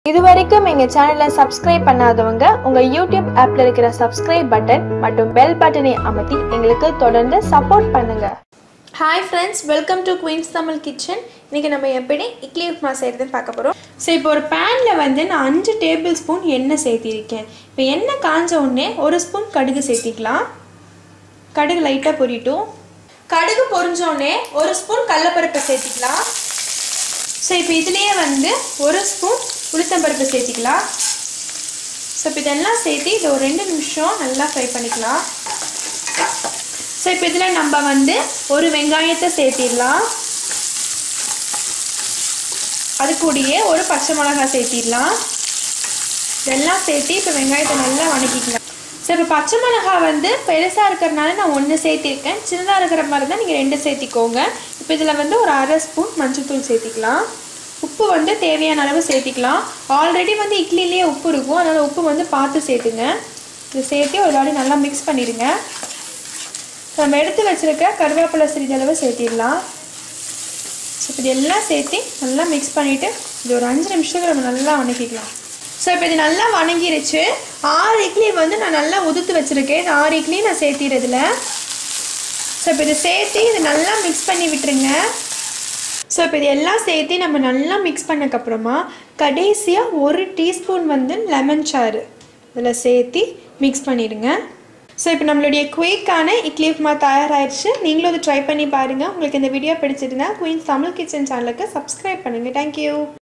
இது வரைக்கும் எங்க சேனலை சப்ஸ்கிரைப் பண்ணாதவங்க உங்க யூடியூப் ஆப்ல இருக்கிற சப்ஸ்கிரைப் பட்டன் மற்றும் பெல் பட்டனை அமர்த்தி எங்களுக்கு தொடர்ந்து சப்போர்ட் பண்ணுங்க hi friends welcome to Queens Tamil kitchen இன்னைக்கு நம்ம எப்படி இட்லி உப்புமா செய்யறதுன்னு பார்க்க போகிறோம் ஸோ இப்போ ஒரு பேனில் வந்து நான் அஞ்சு டேபிள் ஸ்பூன் எண்ணெய் சேர்த்திருக்கேன் இப்போ எண்ணெய் காஞ்ச உடனே ஒரு ஸ்பூன் கடுகு சேர்த்திக்கலாம் கடுகு லைட்டாக பொரியட்டும் கடுகு பொரிஞ்ச உடனே ஒரு ஸ்பூன் கடலப்பருப்பு சேர்த்திக்கலாம் ஸோ இப்போ இதுலேயே வந்து ஒரு ஸ்பூன் உளுத்தம்பருப்பு சேர்த்திக்கலாம் ஸோ இப்போ இதெல்லாம் சேர்த்து இதை ஒரு ரெண்டு நிமிஷம் நல்லா ஃப்ரை பண்ணிக்கலாம் ஸோ இப்போ இதில் நம்ம வந்து ஒரு வெங்காயத்தை சேர்த்திடலாம் அது கூடயே ஒரு பச்சை மிளகாய் சேர்த்திடலாம் இதெல்லாம் சேர்த்து இப்போ வெங்காயத்தை நல்லா வணக்கிக்கலாம் ஸோ இப்போ பச்சை மிளகாய் வந்து பெருசாக இருக்கிறனால நான் ஒன்று சேர்த்திருக்கேன் சின்னதாக இருக்கிற மாதிரி தான் நீங்கள் ரெண்டு சேர்த்திக்கோங்க இப்போ இதில் வந்து ஒரு அரை ஸ்பூன் மஞ்சள்தூள் சேர்த்திக்கலாம் உப்பு வந்து தேவையான அளவு சேர்த்திக்கலாம் ஆல்ரெடி வந்து இட்லிலேயே உப்பு இருக்கும் அதனால் உப்பு வந்து பார்த்து சேர்த்துங்க இது சேர்த்து ஒரு வாட்டி நல்லா மிக்ஸ் பண்ணிடுங்க நம்ம எடுத்து வச்சுருக்க கருவேப்பிலை சிறிதளவு சேர்த்திடலாம் ஸோ இப்போ இது எல்லாம் சேர்த்து நல்லா மிக்ஸ் பண்ணிவிட்டு இது ஒரு அஞ்சு நிமிஷத்துக்கு நம்ம நல்லா வணக்கிக்கலாம் ஸோ இப்போ இது நல்லா வணங்கிருச்சு ஆறு இட்லி வந்து நான் நல்லா உதுத்து வச்சுருக்கேன் இந்த ஆறு இட்லி நான் சேர்த்திடுறதுல ஸோ இப்போ இதை சேர்த்து இது நல்லா மிக்ஸ் பண்ணி விட்டுருங்க ஸோ இப்போ இது எல்லாம் சேர்த்து நம்ம நல்லா மிக்ஸ் பண்ணக்கப்புறமா கடைசியாக ஒரு டீஸ்பூன் வந்து லெமன் சாறு இதில் சேர்த்து மிக்ஸ் பண்ணிடுங்க ஸோ இப்போ நம்மளுடைய குயிக்கான இட்லி உப்புமா தயாராகிடுச்சு நீங்களும் அதை ட்ரை பண்ணி பாருங்கள் உங்களுக்கு இந்த வீடியோ பிடிச்சிருந்தா குயின்ஸ் தமிழ் கிச்சன் சேனலுக்கு சப்ஸ்கிரைப் பண்ணுங்கள் தேங்க்யூ